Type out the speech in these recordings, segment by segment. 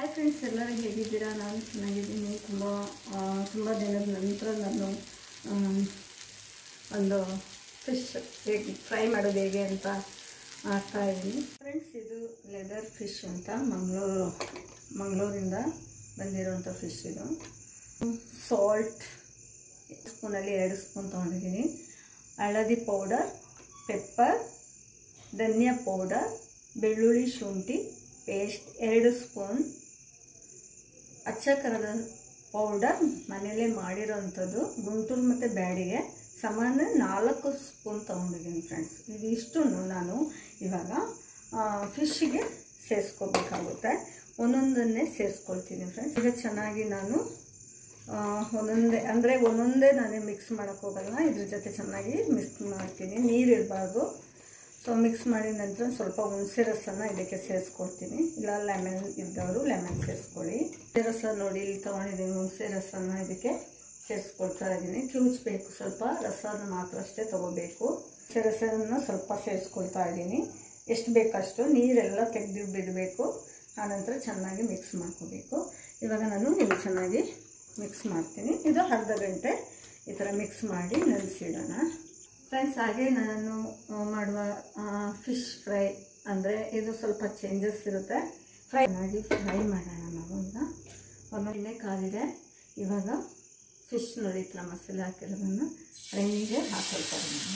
Hi friends ಎಲ್ಲರೂ ಹೇಗಿದ್ದೀರಾ ನಾನು ಚೆನ್ನಾಗಿದ್ದೀನಿ ತುಂಬ ಆ, ತುಂಬ ದಿನದ ನಂತರ ನಾನು ಆಮ್, ಒಂದು ಫಿಶ್ ಹೇಗೆ ಫ್ರೈ ಮಾಡೋದು ಹೇಗೆ ಅಂತ ಆಗ್ತಾ ಇದ್ದೀನಿ ಫ್ರೆಂಡ್ಸ್ ಇದು ಲೆದರ್ ಫಿಶ್ ಅಂತ ಮಂಗಳೂರು ಮಂಗಳೂರಿಂದ ಬಂದಿರೋಂಥ ಫಿಶ್ ಇದು ಸಾಲ್ಟ್ ಸ್ಪೂನಲ್ಲಿ ಎರಡು ಸ್ಪೂನ್ ತೊಗೊಂಡಿದ್ದೀನಿ ಹಳದಿ ಪೌಡರ್ ಪೆಪ್ಪರ್ ಧನಿಯಾ ಪೌಡರ್ ಬೆಳ್ಳುಳ್ಳಿ ಶುಂಠಿ ಪೇಸ್ಟ್ ಎರಡು ಸ್ಪೂನ್ ಅಚ್ಚ ಖಾರದ ಪೌಡರ್ ಮನೆಯಲ್ಲೇ ಮಾಡಿರೋವಂಥದ್ದು ಗುಂಟೂರು ಮತ್ತು ಬ್ಯಾಡಿಗೆ ಸಮಾನ ನಾಲ್ಕು ಸ್ಪೂನ್ ತೊಗೊಂಡಿದ್ದೀನಿ ಫ್ರೆಂಡ್ಸ್ ಇದಿಷ್ಟನ್ನು ನಾನು ಇವಾಗ ಫಿಶ್ಗೆ ಸೇರಿಸ್ಕೋಬೇಕಾಗುತ್ತೆ ಒಂದೊಂದನ್ನೇ ಸೇರಿಸ್ಕೊಳ್ತೀನಿ ಫ್ರೆಂಡ್ಸ್ ಈಗ ಚೆನ್ನಾಗಿ ನಾನು ಆ, ಒಂದೊಂದೇ ಅಂದರೆ ಒಂದೊಂದೇ ನಾನೇ ಮಿಕ್ಸ್ ಮಾಡೋಕ್ಕೆ ಹೋಗಲ್ಲ ಇದ್ರ ಜೊತೆ ಚೆನ್ನಾಗಿ ಮಿಕ್ಸ್ ಮಾಡ್ತೀನಿ ನೀರು ಇರಬಾರ್ದು ಸೊ ಮಿಕ್ಸ್ ಮಾಡಿದ ನಂತರ ಸ್ವಲ್ಪ ಹುಣಸೆ ರಸನ ಇದಕ್ಕೆ ಸೇರಿಸ್ಕೊಳ್ತೀನಿ ಇಲ್ಲ ಲೆಮನ್ ಇದ್ದವರು ಲೆಮನ್ ಸೇರಿಸ್ಕೊಳ್ಳಿ ಹುಣಸೆ ರಸ ನೋಡಿ ಇಲ್ಲಿ ತೊಗೊಂಡಿದ್ದೀನಿ ಹುಣಸೆ ರಸನ ಇದಕ್ಕೆ ಸೇರಿಸ್ಕೊಳ್ತಾ ಇದ್ದೀನಿ ಕಿವುಚ್ಬೇಕು ಸ್ವಲ್ಪ ರಸನ ಮಾತ್ರ ಅಷ್ಟೇ ತೊಗೋಬೇಕು ಹುಣಸೆ ರಸನ ಸ್ವಲ್ಪ ಸೇರಿಸ್ಕೊಳ್ತಾ ಇದ್ದೀನಿ ಎಷ್ಟು ಬೇಕಷ್ಟು ನೀರೆಲ್ಲ ತೆಗೆದು ಬಿಡಬೇಕು ಆನಂತರ ಚೆನ್ನಾಗಿ ಮಿಕ್ಸ್ ಮಾಡ್ಕೋಬೇಕು ಇವಾಗ ನಾನು ಇದು ಚೆನ್ನಾಗಿ ಮಿಕ್ಸ್ ಮಾಡ್ತೀನಿ ಇದು ಅರ್ಧ ಗಂಟೆ ಈ ಥರ ಮಿಕ್ಸ್ ಮಾಡಿ ನೆನೆಸಿಡೋಣ ಫ್ರೆಂಡ್ಸ್ ಹಾಗೆ ನಾನು ಆ, ಮಾಡುವ ಫಿಶ್ ಫ್ರೈ ಅಂದರೆ ಇದು ಸ್ವಲ್ಪ ಚೇಂಜಸ್ ಇರುತ್ತೆ ಫ್ರೈ ಮಾಡಿ ಫ್ರೈ ಮಾಡೋಣ ನಾವು ಈಗ ಒಂದು ಎಣ್ಣೆ ಕಾದಿದೆ ಇವಾಗ ಫಿಶ್ ನೋಡಿ ಈ ಥರ ಮಸಾಲೆ ಹಾಕಿರೋದನ್ನು ಫ್ರೈಗೆ ಹಾಕೊಳ್ತಾರೆ ನಾನು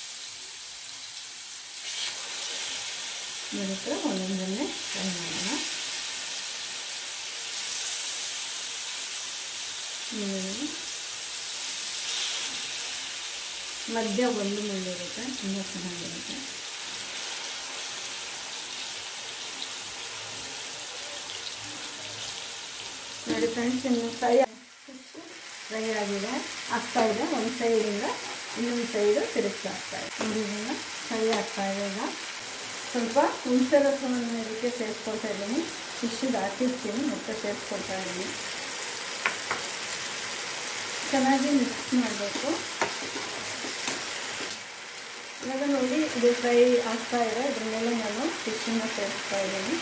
ನೋಡಿ ಈ ಥರ ಒಂದೊಂದನ್ನೇ ಫ್ರೈ ಮಾಡೋಣ ಹ್ಮ್. ಮಧ್ಯ ಒಂದು ಮುಳ್ಳಿರುತ್ತೆ ತುಂಬ ಚೆನ್ನಾಗಿರುತ್ತೆ ನೋಡಿ ಫ್ರೆಂಡ್ಸ್ ಇನ್ನು ಫ್ರೈ ಫ್ರೈ ಆಗಿದೆ ಆಗ್ತಾ ಇದೆ ಒಂದು ಸೈಡಿಂದ ಇನ್ನೊಂದು ಸೈಡು ತಿರುಗ್ತಾ ಆಗ್ತಾ ಇದೆ ನೋಡಿ ಇವಾಗ ಫ್ರೈ ಆಗ್ತಾ ಇದೆ ಈಗ ಸ್ವಲ್ಪ ಹುಣಸೆ ರಸವನ್ನು ಇದಕ್ಕೆ ಸೇರಿಸ್ಕೊಳ್ತಾ ಇದ್ದೀನಿ ಫಿಶ್ಗೆ ಹಾಕಿರ್ತೀನಿ ಮತ್ತೆ ಸೇರಿಸ್ಕೊಳ್ತಾ ಇದ್ದೀನಿ ಚೆನ್ನಾಗಿ ಮಿಕ್ಸ್ ಮಾಡಬೇಕು ಇವಾಗ ನೋಡಿ ಇದು ಫ್ರೈ ಆಗ್ತಾ ಇದೆ ಇದ್ರ ಮೇಲೆ ನಾನು ಫಿಶನ್ನು ಸೇರಿಸ್ತಾ ಇದ್ದೀನಿ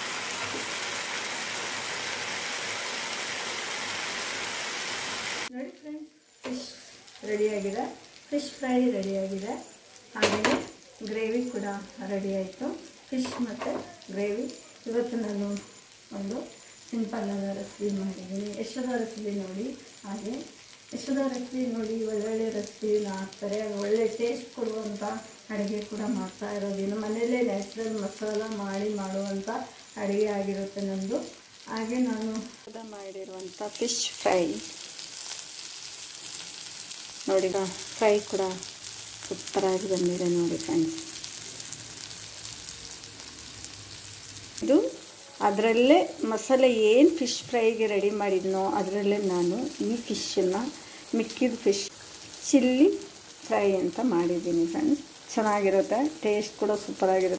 ನೋಡಿ ಫ್ರೆಂಡ್ಸ್ ಫಿಶ್ ರೆಡಿಯಾಗಿದೆ ಫಿಶ್ ಫ್ರೈ ರೆಡಿಯಾಗಿದೆ ಹಾಗೆಯೇ ಗ್ರೇವಿ ಕೂಡ ರೆಡಿ ಆಯಿತು ಫಿಶ್ ಮತ್ತು ಗ್ರೇವಿ ಇವತ್ತು ನಾನು ಒಂದು ಸಿಂಪಲ್ ಆದ ರೆಸಿಪಿ ಮಾಡಿದ್ದೀನಿ ಯಶೋಧ ರೆಸಿಪಿ ನೋಡಿ ಹಾಗೆ ಯಶೋಧ ರೆಸಿಪಿ ನೋಡಿ ಒಳ್ಳೊಳ್ಳೆ ರೆಸಿಪಿನ ಹಾಕ್ತಾರೆ ಒಳ್ಳೆ ಟೇಸ್ಟ್ ಕೊಡುವಂಥ ಅಡುಗೆ ಕೂಡ ಮಾಡ್ತಾ ಇರೋದೇನು ಮನೆಯಲ್ಲೇ ನ್ಯಾಚುರಲ್ ಮಸಾಲ ಮಾಡಿ ಮಾಡುವಂಥ ಅಡುಗೆ ಆಗಿರುತ್ತೆ ನಮ್ಮದು ಹಾಗೆ ನಾನು ಮಾಡಿರುವಂಥ ಫಿಶ್ ಫ್ರೈ ನೋಡಿ ಫ್ರೈ ಕೂಡ ಸೂಪರಾಗಿ ಬಂದಿದೆ ನೋಡಿ ಫ್ರೆಂಡ್ಸ್ ಇದು ಅದರಲ್ಲೇ ಮಸಾಲೆ ಏನು ಫಿಶ್ ಫ್ರೈಗೆ ರೆಡಿ ಮಾಡಿದ್ನೋ ಅದರಲ್ಲೇ ನಾನು ಈ ಫಿಶನ್ನು ಮಿಕ್ಕಿದ ಫಿಶ್ ಚಿಲ್ಲಿ ಫ್ರೈ ಅಂತ ಮಾಡಿದ್ದೀನಿ ಫ್ರೆಂಡ್ಸ್ ಚೆನ್ನಾಗಿರುತ್ತೆ ಟೇಸ್ಟ್ ಕೂಡ ಸೂಪರಾಗಿರುತ್ತೆ